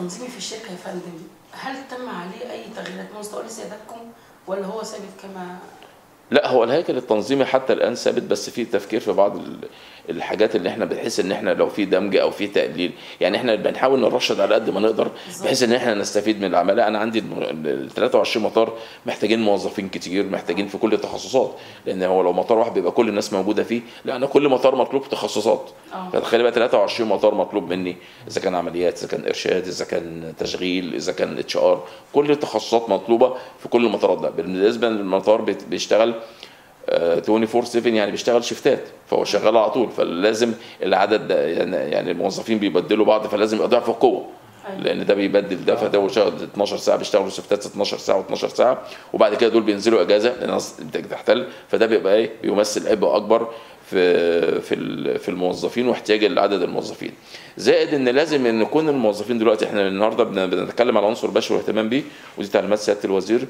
التنظيمي في الشركه يا فندم هل تم عليه اي تغييرات من مستوى سيادتكم ولا هو ثابت كما لا هو الهيكل التنظيمي حتى الان ثابت بس في تفكير في بعض ال- الحاجات اللي احنا بنحس ان احنا لو في دمج او في تقليل يعني احنا بنحاول نرشد على قد ما نقدر بالظبط. بحيث ان احنا نستفيد من العملاء انا عندي ال 23 مطار محتاجين موظفين كتير محتاجين في كل التخصصات لان هو لو مطار واحد بيبقى كل الناس موجوده فيه لا انا كل مطار مطلوب تخصصات اه فتخيل بقى 23 مطار مطلوب مني اذا كان عمليات اذا كان ارشاد اذا كان تشغيل اذا كان اتش ار كل التخصصات مطلوبه في كل المطارات ده بالنسبه للمطار بيت- بيشتغل آه، 24 7 يعني بيشتغل شيفتات فهو شغال على طول فلازم العدد ده يعني يعني الموظفين بيبدلوا بعض فلازم يبقى ضعف القوه أيوة. لان ده بيبدل ده فده شغل 12 ساعه بيشتغلوا شيفتات 12 ساعه و12 ساعه وبعد كده دول بينزلوا اجازه لان الناس تحتل فده بيبقى ايه بيمثل عبء اكبر في في ال- في الموظفين واحتياج لعدد الموظفين زائد ان لازم ان يكون الموظفين دلوقتي احنا النهارده بن- بنتكلم على عنصر البشر والاهتمام بيه ودي تعليمات سياده الوزير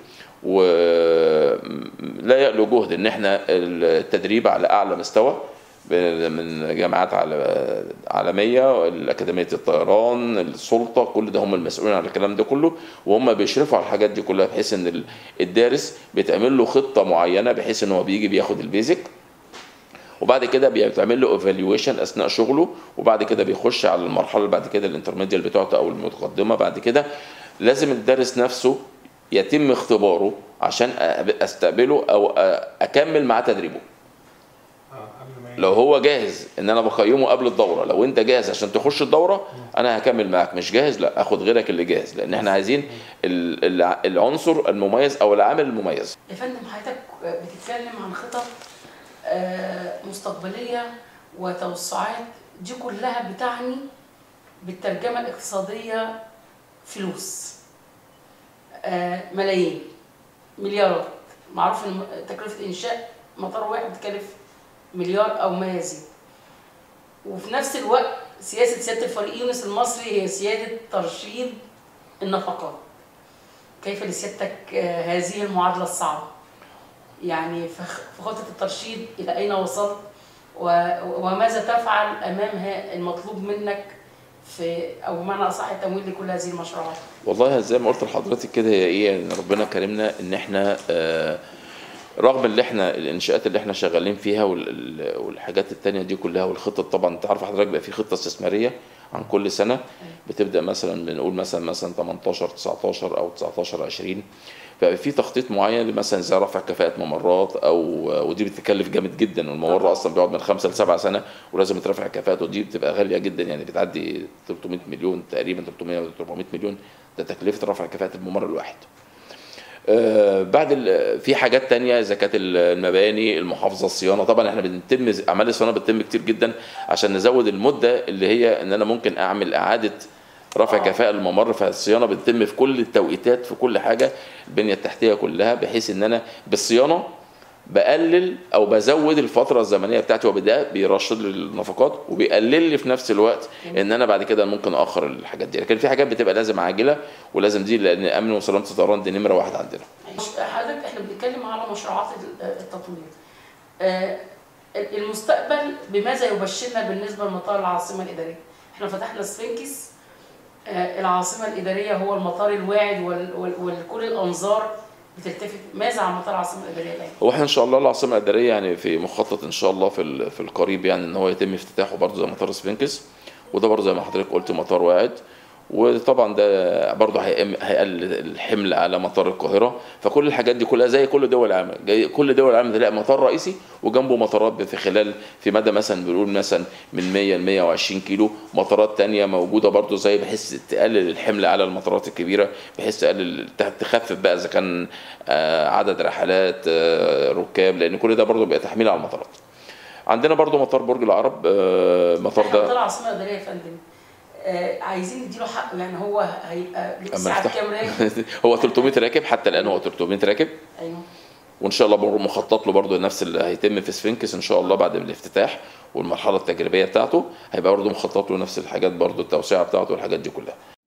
ولا يألو جهد ان احنا التدريب على اعلى مستوى ب- من جامعات عال- عالميه اكاديميه الطيران السلطه كل ده هم المسؤولين عن الكلام ده كله وهم بيشرفوا على الحاجات دي كلها بحيث ان ال- الدارس بيتعمل له خطه معينه بحيث ان هو بيجي بياخد البيزك وبعد كده بيتعمل له ايفالويشن اثناء شغله وبعد كده بيخش على المرحله اللي بعد كده الانترميديال بتاعته او المتقدمه بعد كده لازم الدارس نفسه يتم اختباره عشان أ- استقبله او أ- اكمل معاه تدريبه اه قبل ما لو هو جاهز ان انا بقيمه قبل الدوره لو انت جاهز عشان تخش الدوره انا هكمل معاك مش جاهز لا اخد غيرك اللي جاهز لان احنا عايزين ال- الع- العنصر المميز او العامل المميز يا فندم حضرتك بتتكلم عن خطط آه، مستقبليه وتوسعات دي كلها بتعني بالترجمه الاقتصاديه فلوس آه، ملايين مليارات معروف ان تكلفه انشاء مطار واحد بتكلف مليار او ما يزيد وفي نفس الوقت سياسه سياده الفريق يونس المصري هي سياده ترشيد النفقات كيف لسيادتك آه، هذه المعادله الصعبه يعني في خ- في خطه الترشيد الى اين وصلت و- وماذا تفعل امام ها- المطلوب منك في او بمعنى اصح التمويل لكل هذه المشروعات والله زي ما قلت لحضرتك كده هي ايه ان ربنا كرمنا ان احنا آه، رغم اللي احنا الانشاءات اللي احنا شغالين فيها وال- والحاجات التانية دي كلها والخطط طبعا انت عارف حضرتك بقى في خطه استثماريه عن كل سنه بتبدا مثلا بنقول مثلا مثلا 18 19 او 19 20 فبقى في تخطيط معين مثلا زي رفع كفاءه ممرات او ودي بتكلف جامد جدا والممر اصلا بيقعد من خمسه لسبع سنه ولازم يترفع كفاءته ودي بتبقى غاليه جدا يعني بتعدي 300 مليون تقريبا 300 و 400 مليون ده تكلفه رفع كفاءه الممر الواحد. آه، بعد ال- في حاجات تانية اذا كانت المباني المحافظه الصيانه طبعا احنا بنتم اعمال الصيانه بتتم كتير جدا عشان نزود المده اللي هي ان انا ممكن اعمل اعاده رفع آه. كفاءه الممر فالصيانه بتتم في كل التوقيتات في كل حاجه البنيه التحتيه كلها بحيث ان انا بالصيانه بقلل او بزود الفتره الزمنيه بتاعتي وبدا بيرشد لي النفقات وبيقلل لي في نفس الوقت ان انا بعد كده ممكن اخر الحاجات دي لكن في حاجات بتبقى لازم عاجله ولازم دي لان امن وسلامه الطيران دي نمره واحد عندنا حضرتك احنا بنتكلم على مشروعات ال- التطوير آه، المستقبل بماذا يبشرنا بالنسبه لمطار العاصمه الاداريه احنا فتحنا سفنكس آه، العاصمه الاداريه هو المطار الواعد وال- وال- وكل الانظار بتلتفت ماذا عن مطار العاصمه الاداريه الان هو احنا ان شاء الله العاصمه الاداريه يعني في مخطط ان شاء الله في ال- في القريب يعني ان هو يتم افتتاحه برضه زي مطار سفنكس وده برضه زي ما حضرتك قلت مطار واعد وطبعا ده برضه هيقل هيقلل الحمل على مطار القاهره فكل الحاجات دي كلها زي كل دول العالم جاي كل دول العالم تلاقي مطار رئيسي وجنبه مطارات في خلال في مدى مثلا بنقول مثلا من 100 ل 120 كيلو مطارات تانية موجوده برضه زي بحيث تقلل الحمل على المطارات الكبيره بحيث تقلل تخفف بقى اذا كان آه، عدد رحلات آه، ركاب لان كل ده برضه بيبقى تحميل على المطارات عندنا برضه مطار برج العرب آه، المطار احنا ده مطار العاصمه الاداريه يا فندم آه، عايزين نديله حقه يعني هو هيبقى اما ساعات نفتح كام راكب هو 300 راكب حتى الان هو 300 راكب ايوه وان شاء الله برضه مخطط له برضه نفس اللي هيتم في سفنكس ان شاء الله بعد الافتتاح والمرحله التجريبيه بتاعته هيبقى برضه مخطط له نفس الحاجات برضه التوسعه بتاعته والحاجات دي كلها